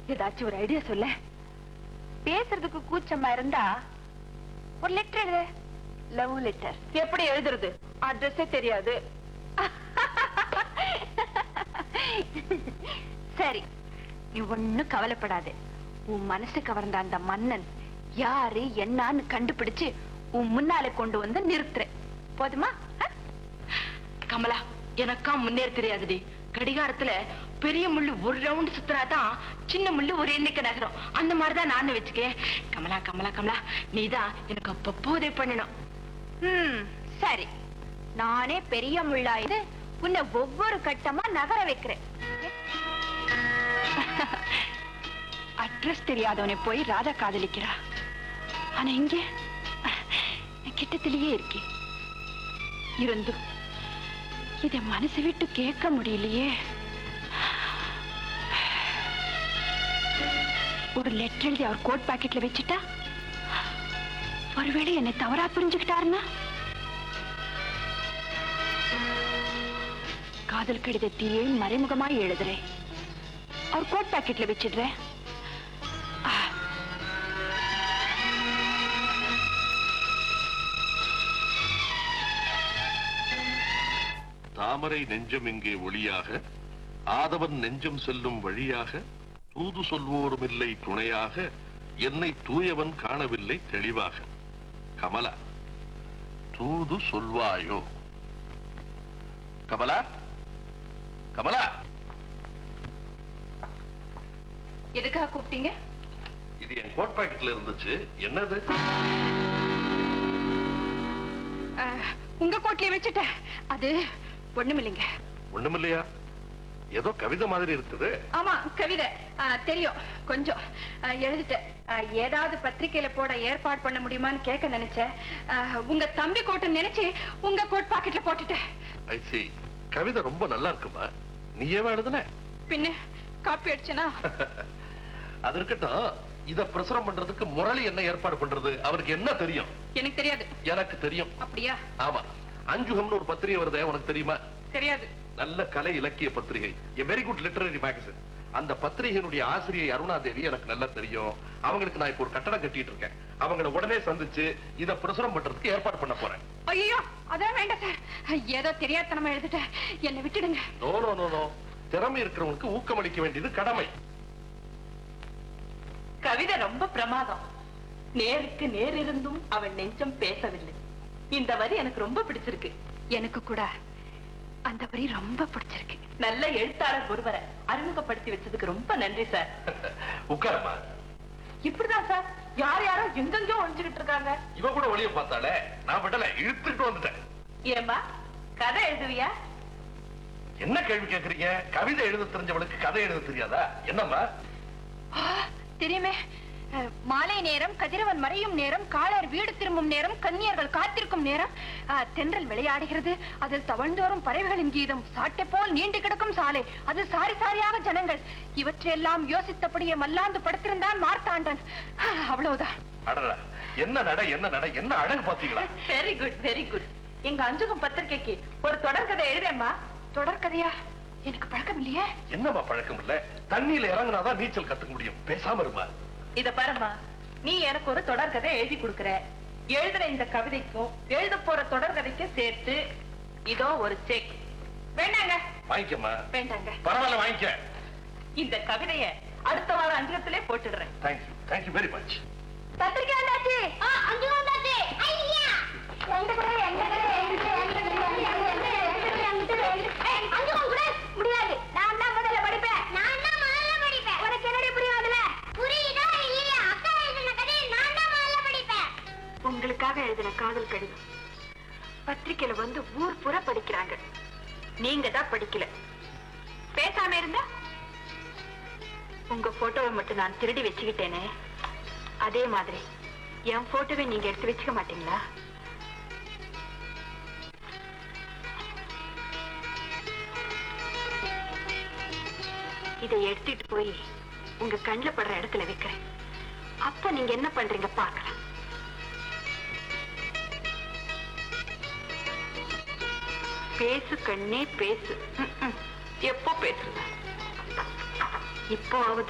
ஏதாச்சும் ஒரு ஐடியா சொல்ல பேசுறதுக்கு கூச்சமா இருந்தா ஒரு லெட்டர் எழுது லவ் லெட்டர் எப்படி எழுதுறது அட்ரஸே தெரியாது சரி நீ ஒண்ணும் கவலைப்படாத உன் மனசு கவர்ந்த அந்த மன்னன் யாரு என்னன்னு கண்டுபிடிச்சு உன் முன்னால கொண்டு வந்து நிறுத்துறேன் போதுமா ஆ? கமலா எனக்கா முன்னேற தெரியாதுடி கடிகாரத்துல பெரிய முள்ளு ஒரு ரவுண்ட் சுத்தினாதான் சின்ன முள்ளு ஒரு எண்ணிக்கை நகரும் அந்த மாதிரிதான் நானும் வச்சுக்கேன் கமலா கமலா கமலா நீதான் எனக்கு அப்பப்போ உதவி பண்ணணும் ம் சரி நானே பெரிய முள்ளாயுது உன்னை ஒவ்வொரு கட்டமா நகர வைக்கிறேன் அட்ரஸ் தெரியாதவனை போய் ராதா காதலிக்கிறா ஆனா இங்க கிட்டத்திலேயே இருக்கே இருந்து இத மனசு விட்டு கேட்க முடியலையே ஒரு லெட்டர் எழுதி அவர் கோட் பாக்கெட்ல வச்சுட்டா ஒருவேளை என்னை தவறா புரிஞ்சுக்கிட்டாருன்னா காதல் கடிதத்தையே மறைமுகமாய் எழுதுறேன் அவர் கோட் பாக்கெட்ல வச்சிடுறேன் ஆ, தாமரை நெஞ்சம் இங்கே ஒளியாக ஆதவன் நெஞ்சம் செல்லும் வழியாக தூது சொல்வோரும் இல்லை துணையாக என்னை தூயவன் காணவில்லை தெளிவாக கமலா தூது சொல்வாயோ கமலா கமலா எதுக்காக கூப்பிட்டீங்க இது என் கோட் பாக்கெட்ல இருந்துச்சு என்னது ஆ, உங்க கோட்லயே வச்சுட்டேன் அது ஒண்ணுமில்லைங்க ஒண்ணுமில்லையா ஏதோ கவிதை மாதிரி இருக்குது ஆமா கவிதை ஆ, தெரியும் கொஞ்சம் ஆ, எழுதிட்டேன் ஆ, ஏதாவது பத்திரிக்கையில போட ஏற்பாடு பண்ண முடியுமான்னு கேட்க நினைச்சேன் ஆ, உங்க தம்பி கோட்டை நினைச்சு உங்க கோட் பாக்கெட்ல போட்டுட்டேன் ஐ see கவிதை ரொம்ப நல்லா இருக்குமா நீ ஏன் எழுதுன பின்ன காப்பி அடிச்சனா அது இருக்கட்டும் இத பிரசுரம் பண்றதுக்கு முரளி என்ன ஏற்பாடு பண்றது அவருக்கு என்ன தெரியும் எனக்கு தெரியாது எனக்கு தெரியும் அப்படியா ஆமா அஞ்சுகம்னு ஒரு பத்திரிகை வருதே உனக்கு தெரியுமா தெரியாது நல்ல கலை இலக்கிய பத்திரிகை a very good literary magazine அந்த பத்திரிகையினுடைய ஆசிரியை அருணா தேவி எனக்கு நல்லா தெரியும் அவங்களுக்கு நான் இப்போ ஒரு கட்டடம் கட்டிட்டு இருக்கேன் அவங்கள உடனே சந்திச்சு இத பிரசுரம் பண்றதுக்கு ஏற்பாடு பண்ண போறேன் ஐயோ அதான் வேண்டாம் சார் ஏதோ தெரியாதனமா எழுதிட்டேன் என்னை விட்டுடுங்க நோ நோ நோ நோ திறமை இருக்கிறவங்களுக்கு ஊக்கமளிக்க வேண்டியது கடமை கவிதை ரொம்ப பிரமாதம் நேருக்கு நேர் இருந்தும் அவன் நெஞ்சம் பேசவில்லை இந்த வரி எனக்கு ரொம்ப பிடிச்சிருக்கு எனக்கு கூட அந்த வரி ரொம்ப பிடிச்சிருக்கு நல்ல எழுத்தாளர் ஒருவரை அறிமுகப்படுத்தி வச்சதுக்கு ரொம்ப நன்றி சார் உட்காரமா இப்படிதான் சார் யார் யாரோ எங்கெங்கோ ஒழிஞ்சுகிட்டு இருக்காங்க இவ கூட ஒளிய பார்த்தாலே நான் விடல இழுத்துட்டு வந்துட்டேன் ஏம்பா கதை எழுதுவியா என்ன கேள்வி கேக்குறீங்க கவிதை எழுத தெரிஞ்சவளுக்கு கதை எழுத தெரியாதா என்னம்மா ஆ, தெரியுமே அஹ், மாலை நேரம் கதிரவன் மறையும் நேரம் காலர் வீடு திரும்பும் நேரம் கன்னியர்கள் காத்திருக்கும் நேரம் அஹ், தென்றல் விளையாடுகிறது அதில் தவழ்ந்தோறும் பறவைகளின் கீதம் சாட்டை போல் நீண்டு கிடக்கும் சாலை அது சாரி சாரியாக ஜனங்கள் இவற்றையெல்லாம் யோசித்தபடியே மல்லாந்து படுத்திருந்தான் மார்த்தாண்டன் அஹ், அவ்வளவுதான் அடடா என்ன நட என்ன நட என்ன அழகு பாத்தீங்களா வெரி குட் வெரி குட் எங்க அஞ்சுகம் பத்திரிக்கைக்கு ஒரு தொடர்கதை எழுதேம்மா தொடர்கதையா எனக்கு பழக்கம் இல்லையே என்னம்மா பழக்கம் இல்ல தண்ணியில இறங்குனாதான் நீச்சல் கத்துக்க முடியும் பேசாம இருமா இத பாரும்மா நீ எனக்கு ஒரு தொடர்கதை எழுதி கொடுக்கற எழுதுற இந்த கவிதைக்கும் எழுத போற தொடர்கதைக்கும் சேர்த்து இதோ ஒரு செக் வேண்டாங்க வாங்கிக்கம்மா வேண்டாங்க பரவாயில்ல வாங்கிக்க இந்த கவிதைய அடுத்த வாரம் அஞ்சகத்திலே போட்டுடுறேன் தேங்க்யூ தேங்க்யூ வெரி மச் பத்திரிக்கை வந்தாச்சு அஞ்சு வந்தாச்சு ஐயா எங்க கூட எங்க கூட எங்க எங்க அஞ்சு கூட முடியாது நான் தான் முதல்ல படிப்பேன் நான் தான் முதல்ல படிப்பேன் உனக்கு என்னடி புரியாதுல புரியுதா இல்லையா அக்கா எழுதின கதையை நான் தான் முதல்ல படிப்பேன் உங்களுக்காக எழுதின காதல் கடிதம் பத்திரிக்கையில வந்து ஊர் புற படிக்கிறாங்க நீங்க தான் படிக்கல பேசாம இருந்தா உங்க போட்டோவை மட்டும் நான் திருடி வச்சுக்கிட்டேனே அதே மாதிரி என் போட்டோவை நீங்க எடுத்து வச்சுக்க மாட்டீங்களா இதை எடுத்துட்டு போய் உங்க கண்ணுல படுற இடத்துல வைக்கிறேன் அப்ப நீங்க என்ன பண்றீங்க பார்க்கலாம் பேசு கண்ணே பேசு ம், ம். எப்போ பேசுறதா இப்போ ஆகுது